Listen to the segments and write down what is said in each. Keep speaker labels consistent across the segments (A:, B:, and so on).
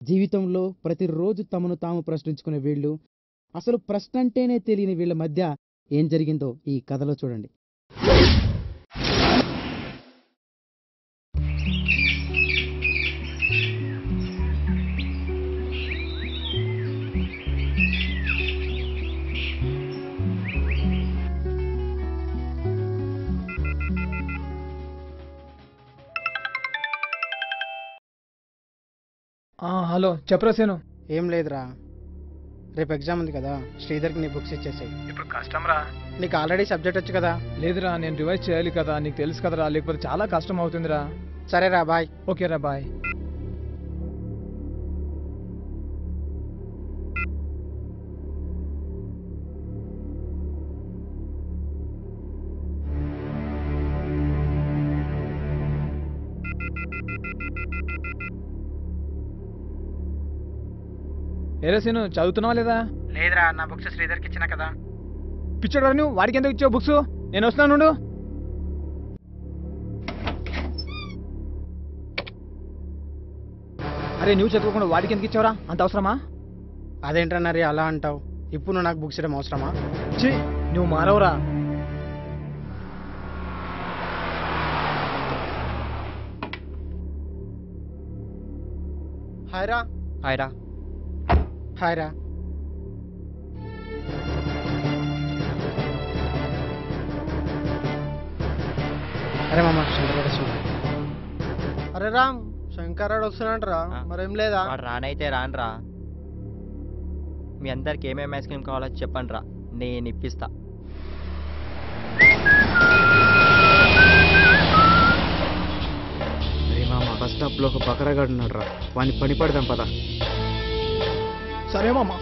A: జీవితంలో ప్రతిరోజు తమను తాము ప్రశ్నించుకునే వీళ్ళు అసలు ప్రశ్న అంటేనే తెలియని వీళ్ళ మధ్య ఏం జరిగిందో ఈ కథలో చూడండి
B: ఆ, హలో చెప్పరా సేను
C: ఏం లేదురా రేపు ఎగ్జామ్ ఉంది కదా శ్రీధర్కి నీ బుక్స్ ఇచ్చేసాయి
B: ఇప్పుడు కష్టం రా
C: నీకు ఆల్రెడీ సబ్జెక్ట్ వచ్చు కదా
B: లేదురా నేను రివైజ్ చేయాలి కదా నీకు తెలుసు కదరా లేకపోతే చాలా కష్టం అవుతుందిరా
C: సరేరా బాయ్
B: ఓకేరా బాయ్ ఏరే సీను చదువుతున్నావా లేదా
C: లేదురా నా బుక్స్ శ్రీధర్కి ఇచ్చిన కదా
B: పిచ్చోడు నువ్వు వాడికి ఎందుకు ఇచ్చావు బుక్స్ నేను వస్తున్నాను నుండు. అరే నువ్వు చదువుకుండా వాడికి ఎందుకు ఇచ్చావురా అంత అవసరమా
C: అదేంటన్నరి అలా అంటావు ఇప్పుడు నువ్వు నాకు బుక్స్ ఇవ్వడం అవసరమా
B: ఛీ నువ్వు మారవురా
C: హాయ్ రా
D: హాయ్ రా
C: హాయ్ రా అరే మామ శంకర్ గారు వస్తున్నాడు.
E: అరే రామ్ శంకరాడు వస్తున్నాడంటరా
D: ఆ.
E: మరేం లేదా
D: వాడు రానైతే రానురా మీ అందరికి ఏమేమి ఐస్ క్రీమ్ కావాలో చెప్పండి రా నేను ఇప్పిస్తా
A: అరే మామ బస్ స్టాప్లో ఒక బకరగాడు ఉన్నాడు రా వాడిని పని పడదాం పదా
B: సరే మామా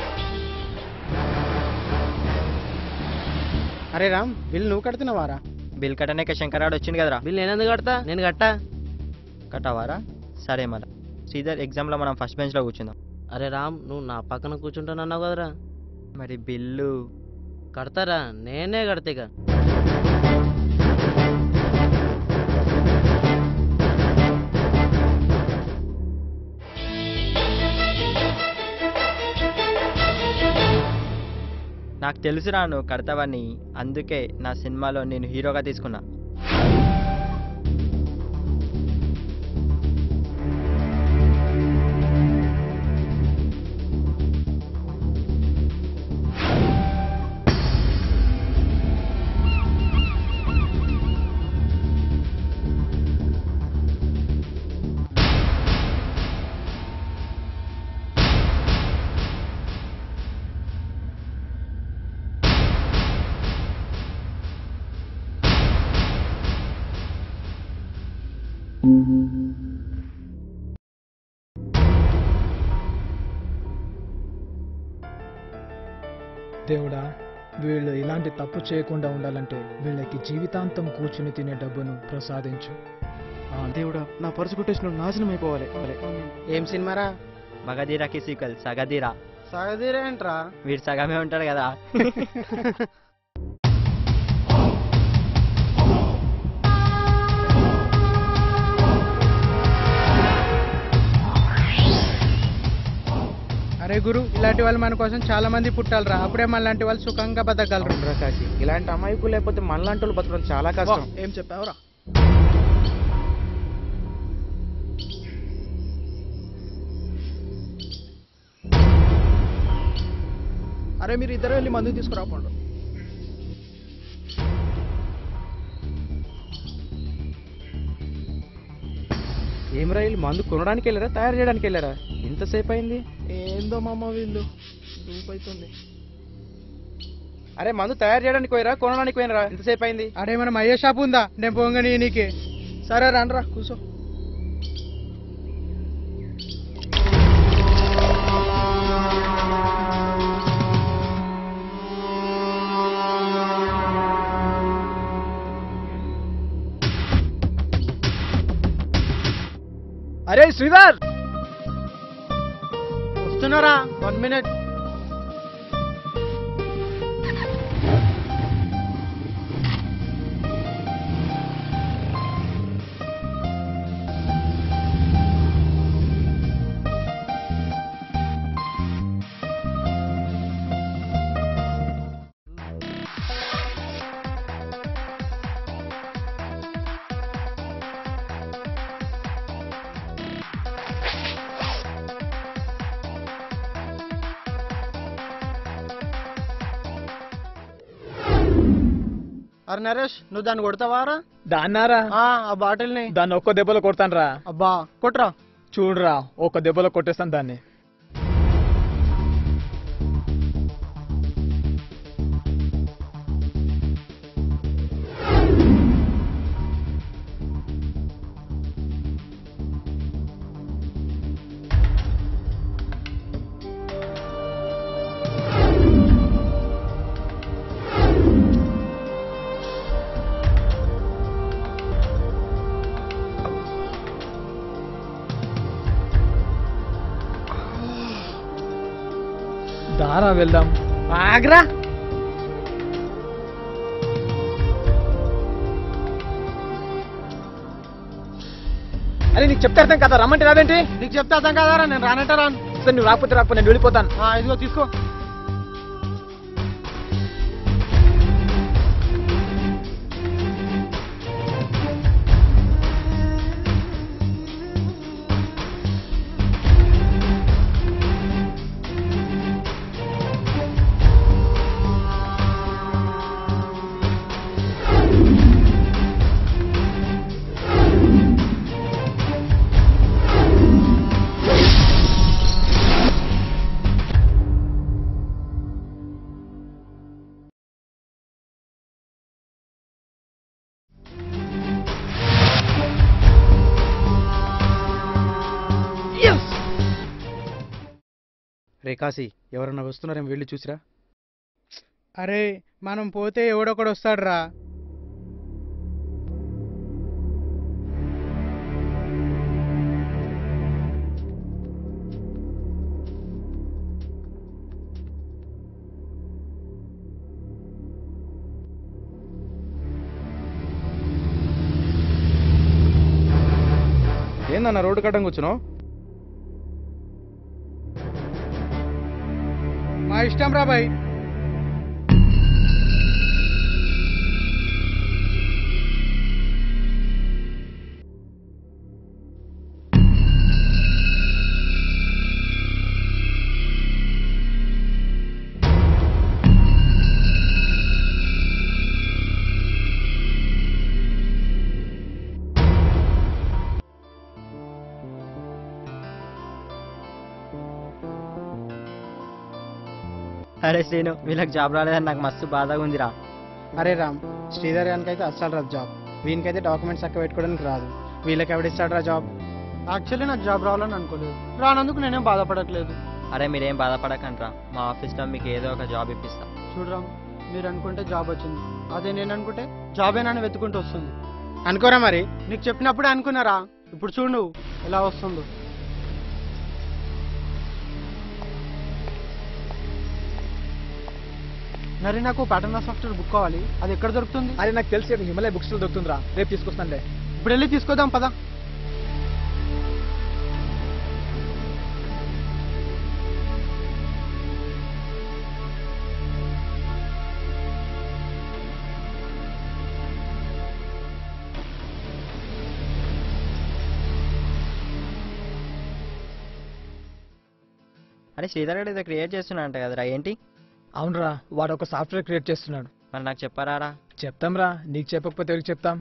C: అరే రామ్ బిల్ నువ్వు కడుతున్నావారా
D: బిల్ కట్టనేక శంకరాడు వచ్చింది కదరా
E: బిల్ నేను ఎందుకు కడతా నేను కట్టా
D: కట్టావారా సరే మరి శ్రీధర్ ఎగ్జామ్లో మనం ఫస్ట్ బెంచ్లో కూర్చుందాం
E: అరే రామ్ నువ్వు నా పక్కన కూర్చుంటానన్నావు కదరా
D: మరి బిల్లు
E: కడతారా నేనే కడతా ఇక
D: నాకు తెలుసురా నువ్వు కడతావని అందుకే నా సినిమాలో నేను హీరోగా తీసుకున్నా
B: దేవుడా వీళ్ళు ఇలాంటి తప్పు చేయకుండా ఉండాలంటే వీళ్ళకి జీవితాంతం కూర్చుని తినే డబ్బును ప్రసాదించు
A: దేవుడా నా పరుసు కొట్టేసిన నాశనం అయిపోవాలి
C: ఏం సినిమారా
D: మగధీరాకి సీక్వెల్ సగధీరా
E: సాగదీరేంట్రా
D: వీడు సగమే ఉంటాడు కదా
C: అరే గురు ఇలాంటి వాళ్ళు మన కోసం చాలా మంది పుట్టాలరా అప్పుడే మనలాంటి వాళ్ళు సుఖంగా బతకగలరు
A: అవునరా కాశీ ఇలాంటి అమాయకులు లేకపోతే మనలాంటి వాళ్ళు బతకడం చాలా కష్టం
B: ఏం చెప్పావురా అరే మీరు ఇద్దరు వెళ్ళి మందు తీసుకురాపండు
A: ఏం రైలు మందు కొనడానికి వెళ్ళారా తయారు చేయడానికి వెళ్ళారా ఇంతసేపు అయింది
B: ఏందో మామ వీళ్ళు దూపైతుంది
A: అరే మందు తయారు చేయడానికి పోయిరా కొనడానికి పోయినరా ఇంతసేపు అయింది
C: ఆడేమైనా మయ్య షాప్ ఉందా నేను పోంగని నీకే
B: సరే రండ్రా కూర్చో అరే శ్రీధర్
E: వస్తున్నారా వన్ మినిట్ అరే నరేష్ నువ్వు దాన్ని కొడతావారా
B: దాన్నారా
E: ఆ, ఆ బాటిల్ని
B: దాన్ని ఒక్క దెబ్బలో కొడతాను
E: అబ్బా కొట్రా
B: చూడరా ఒక దెబ్బలో కొట్టేస్తాను దాన్ని దారా వెళ్దాం
C: ఆగ్రా
B: అరే నీకు చెప్తే అర్థం కదా రమ్మంటే రాదేంటి
E: నీకు చెప్తే అర్థం కాదారా నేను రానంటే రాను
B: సరే నువ్వు రాకపోతే రాకపోతే నేను వెళ్ళిపోతాను
E: ఆ, ఇదిగో తీసుకో
A: రే కాశీ ఎవరన్నా వస్తున్నారేమో వెళ్ళి చూసిరా
C: అరే మనం పోతే ఎవడొకడు వస్తాడు రా
A: ఏందన్న రోడ్డు కట్టం కూర్చున్నావు
C: మా ఇష్టం రా బాయ్
D: అరే శ్రీను వీళ్ళకి జాబ్ రాలేదని నాకు మస్తు బాధగా ఉందిరా
C: అరే రామ్ శ్రీధర్ గారికి అయితే అస్సలు రాదు జాబ్ వీనికైతే డాక్యుమెంట్స్ అక్క పెట్టుకోవడానికి రాదు వీళ్ళకి ఎవడిస్తాడు రా జాబ్
E: యాక్చువల్లీ నాకు జాబ్ రావాలని అనుకోలేదు రానందుకు నేనేం బాధపడట్లేదు
D: అరే మీరేం బాధపడకండ్రా మా ఆఫీస్లో మీకు ఏదో ఒక జాబ్ ఇప్పిస్తా
E: చూడరామ్ మీరు అనుకుంటే జాబ్ వచ్చింది అదే నేను అనుకుంటే జాబేనని వెతుకుంటూ వస్తుంది
C: అనుకోరా మరి
E: నీకు చెప్పినప్పుడే అనుకున్నారా ఇప్పుడు చూడు నువ్వు ఎలా వస్తుందో నరి నాకు పాటర్నా సాఫ్ట్వేర్ బుక్ కావాలి అది ఎక్కడ దొరుకుతుంది
B: అరే నాకు తెలిసి హిమాలయ బుక్స్ లో దొరుకుతుందిరా రేపు తీసుకొస్తానులే
E: ఇప్పుడు వెళ్ళి తీసుకోదాం పదా
D: అరే శ్రీధర్ గారు ఏదో క్రియేట్ చేస్తున్నా అంట కదరా ఏంటి
B: అవునరా వాడు ఒక సాఫ్ట్వేర్ క్రియేట్ చేస్తున్నాడు
D: మరి నాకు చెప్పరారా
B: చెప్తాంరా నీకు చెప్పకపోతే ఎవరికి చెప్తాం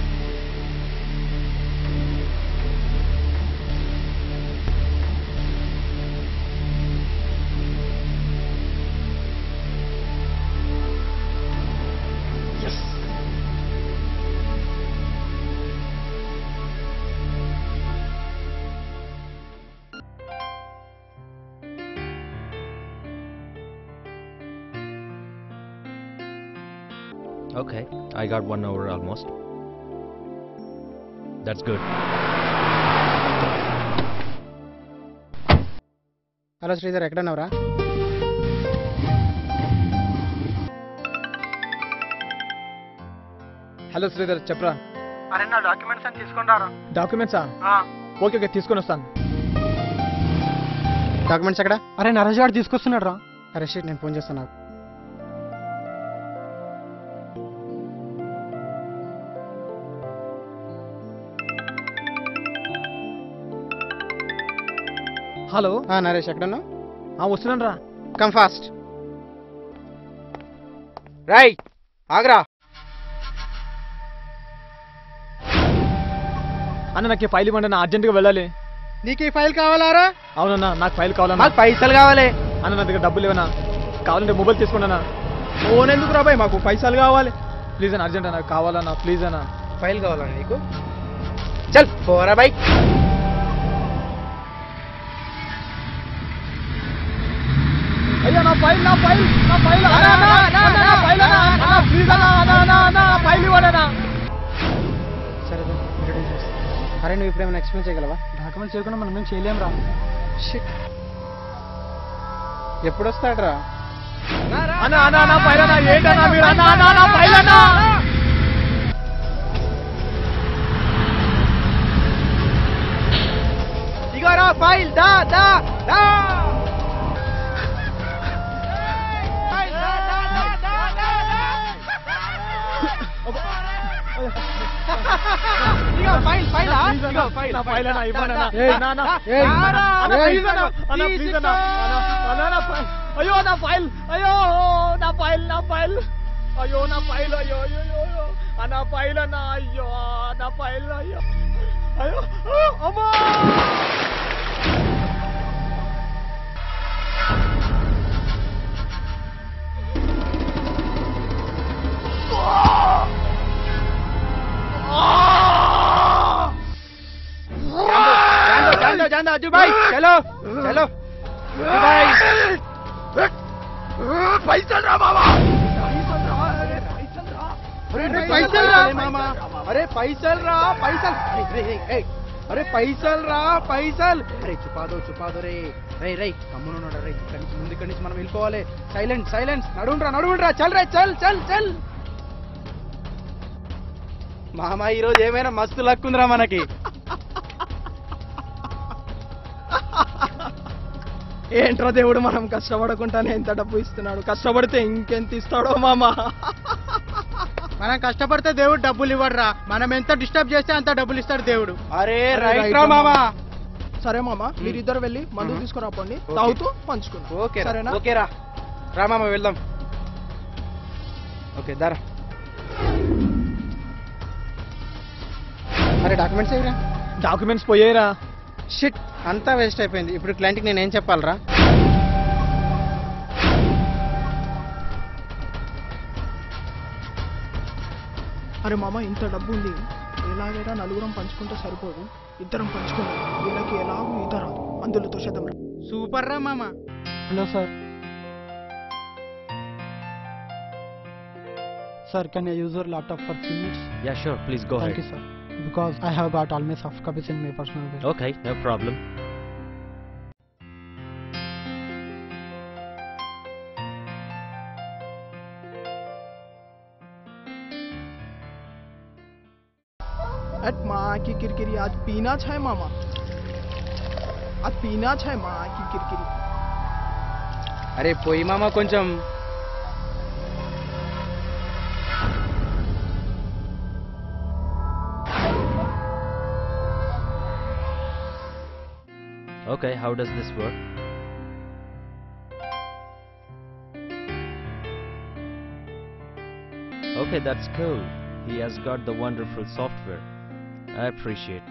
F: Okay, I got one hour almost. That's good.
C: Hello Sridhar ఎక్కడున్నావురా
B: హలో శ్రీధర్ చెప్పరా
E: అరే నా డాక్యుమెంట్స్ అని తీసుకొని రారా
B: డాక్యుమెంట్సా ఓకే ఓకే తీసుకొని వస్తాను
C: డాక్యుమెంట్స్ ఎక్కడ
E: అరే నరేష్ గారు తీసుకొస్తున్నాడు రా
C: అరే షీట్ నేను ఫోన్ చేస్తాను నాకు
B: హలో
C: ఆ, నరేష్ ఎక్కడున్నావు
B: ఆ వస్తున్నాను రా
C: కమ్ ఫాస్ట్ రై ఆగ్రా
B: అన్న నాకు ఈ ఫైల్ ఇవ్వండి అన్న అర్జెంట్గా వెళ్ళాలి
C: నీకు ఈ ఫైల్ కావాలారా
B: అవునన్నా నాకు ఫైల్ కావాలన్నా
C: మాకు పైసలు కావాలి
B: అన్న నా దగ్గర డబ్బులు ఇవ్వనా కావాలంటే మొబైల్ తీసుకోండి అన్న
C: ఫోన్ ఎందుకు రాబాయ్ మాకు పైసలు కావాలి
B: ప్లీజ్ అన్న అర్జెంట్ అన్న కావాలన్నా ప్లీజ్ అన్న
C: ఫైల్ కావాలా నీకు చల్ పోరా బై
B: అయ్యా నా ఫైల్ నా ఫైల్ నా ఫైల్ అన్న, అన్న, అన్న, అన్న, నా ఫైల్ అన్న, అన్న, ప్లీజ్ అన్న అన్న, అన్న, అన్న, నా ఫైల్ ఇవ్వండి అన్న
C: సరే దా, introduce చేస్తా. అరే నువ్వు ఇప్పుడు ఏమైనా ఎక్స్ప్లెయిన్ చేయగలవా
E: డాక్యుమెంట్స్ చేయకుండా మనం ఏం చేయలేం రా
C: షిట్ ఎప్పుడు వస్తాడరా
B: అన్న అన్న నా ఫైల్ అన్న ఏంటన్నా మీరు అన్న అన్న నా ఫైల్ అన్న
C: ఇగోరా ఫైల్ దా దా దా ఇగో ఫైల్ ఫైల్ ఇగో ఫైల్
B: నా ఫైల్ అన్న ఇవ్వండి అన్న
C: ఏయ్,
B: అన్న, అన్న,
C: ఏయ్,
B: అన్న, అన్న,
C: ఏయ్,
B: ప్లీజ్ అన్న, అన్న,
C: తీసుకో.
B: ప్లీజ్ అన్న, అన్న, అన్న, నా ఫైల్ అయ్యో నా ఫైల్ అయ్యో నా ఫైల్ నా ఫైల్ అయ్యో నా ఫైల్ అయ్యో అయ్యో అయ్యో, అయ్యో ఆ, నా ఫైల్ అన్న అయ్యో ఆ, నా ఫైల్ అయ్యో అయ్యో ఆ, అమ్మా
C: जान दो जान दो जान दो अज्जू भाई चलो चलो अज्जू भाई पैसा रा मामा अरे पैसल रा मामा अरे पैसल रा पैसल ए, ए, ए, ए, अरे पैसल రా పైసల్ అరే చుపాదో చుపాదో రే రే రే కమ్మునున్నాడు రే ఇక్కడి నుంచి ముందు ఇక్కడి నుంచి మనం వెళ్ళిపోవాలి సైలెంట్ సైలెన్స్ నడుండ్రా నడుండ్రా చల్ రే చల్ చల్ చల్ మామ ఈరోజు ఏమైనా మస్తు లక్ ఉందిరా మనకి ఏంట్రా దేవుడు మనం కష్టపడకుండానే ఎంత డబ్బు ఇస్తున్నాడు కష్టపడితే ఇంకెంత ఇస్తాడో మామ మనం కష్టపడితే దేవుడు డబ్బులు ఇవ్వడురా మనం ఎంత డిస్టర్బ్ చేస్తే అంత డబ్బులు ఇస్తాడు దేవుడు అరే రైట్ రా మామ
E: సరే మామ మీరిద్దరు వెళ్ళి మందు
C: మ్మ్.
E: తీసుకురా పండి
C: ఓకే.
E: తాగుతూ పంచుకుందాం
C: ఓకే
E: సరేనా
C: ఓకే రా రా మామ వెళ్దాం ఓకే దారా అరే డాక్యుమెంట్స్ ఏవిరా
B: డాక్యుమెంట్స్ పోయేరా
C: షిట్ అంతా వేస్ట్ అయిపోయింది ఇప్పుడు క్లయింట్కి నేను ఏం చెప్పాలరా
E: అరే మామ ఇంత డబ్బు ఉంది ఎలాగైనా నలుగురం పంచుకుంటే సరిపోదు ఇద్దరం పంచుకుందాం వీళ్ళకి ఎలాగో ఈత రాదు అందులో తోసేద్దాం రా
C: సూపర్ రా మామ
E: hello sir sir can I use your laptop for three minutes
F: Yeah, sure. Please go
E: thank you
F: ahead.
E: Sir because I have got all my soft copies in my personal
F: Okay, no problem.
E: अट माँ की किरकिरी आज पीना है मामा आज पीना है माँ की किरकिरी
C: అరే పోయి మామ కొంచెం
F: Okay, how does this work? Okay, that's cool. He has got the wonderful software. I appreciate.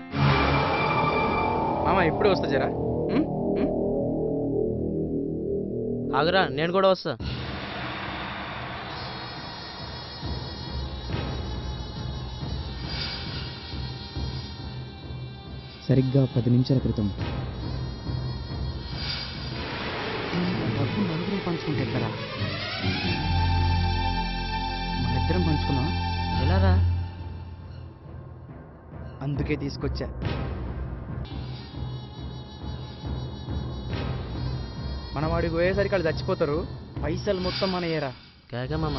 C: మామ ఇప్పుడు వస్తా జరా ఉం? ఉం?
D: ఆగురా నేను కూడా వస్తా
A: సరిగ్గా పది నిమిషాల క్రితం
C: డబ్బు నలుగురు పంచుకుంటే ఎక్కడా మనిద్దరం పంచుకున్నాం
D: ఎలా రా
C: అందుకే తీసుకొచ్చా మన వాడికి పోయేసరికి వాళ్ళు చచ్చిపోతారు పైసలు మొత్తం మన ఏరా
D: కాగా మామ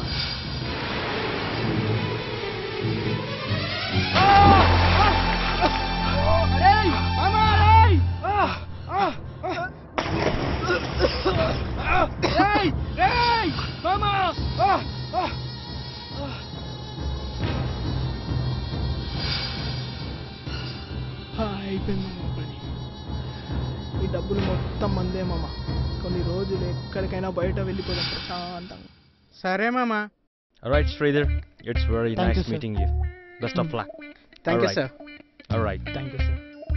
E: అయిపోయింది మామ పని ఈ డబ్బులు మొత్తం మందే మామ కొన్ని రోజులు ఎక్కడికైనా బయట వెళ్ళిపోదాం ప్రశాంతంగా
C: సరే మామ
F: Alright, Sridhar. It's very
E: Thank
F: nice
E: you, sir.
F: meeting you. Best of
E: Mm.
F: luck.
C: Thank you
F: Alright.
C: Sir
F: All right.
B: Thank you sir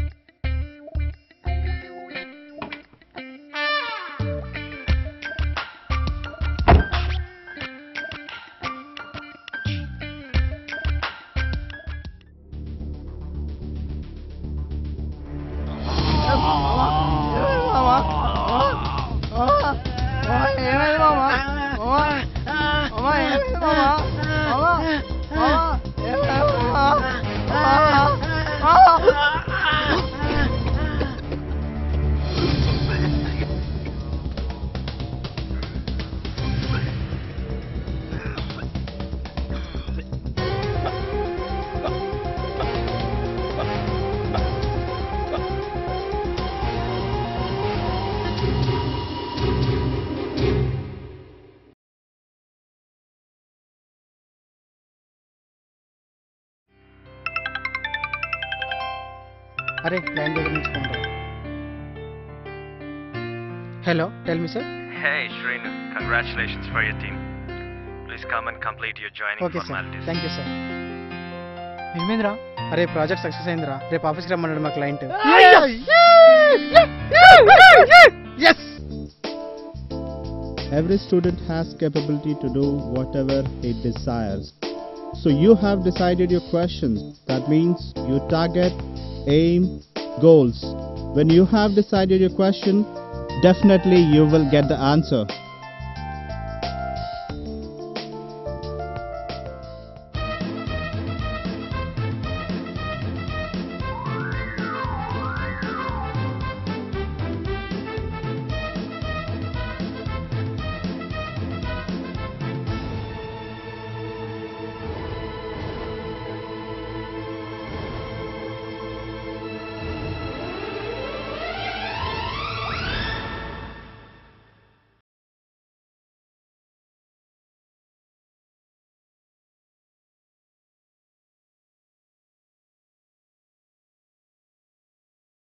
C: ఏమైంది మామా మామా మామా ఏమైంది మామా మామా మామా ఏమైంది మామా అరే లైన్ దగ్గర నుంచుకుంటా hello tell me sir
F: Hey, Shrinu. Congratulations for your team. Please come and complete your joining
C: okay sir
F: formalities.
C: Thank you sir
B: ఏమైందిరా
C: అరే ప్రాజెక్ట్ సక్సెస్ అయిందిరా రేపు ఆఫీస్కి రమ్మన్నాడు మా క్లయింట్ ఎస్
G: Every student has capability to do whatever he desires. So you have decided your questions. That means you target, aim, goals. When you have decided your question, definitely you will get the answer.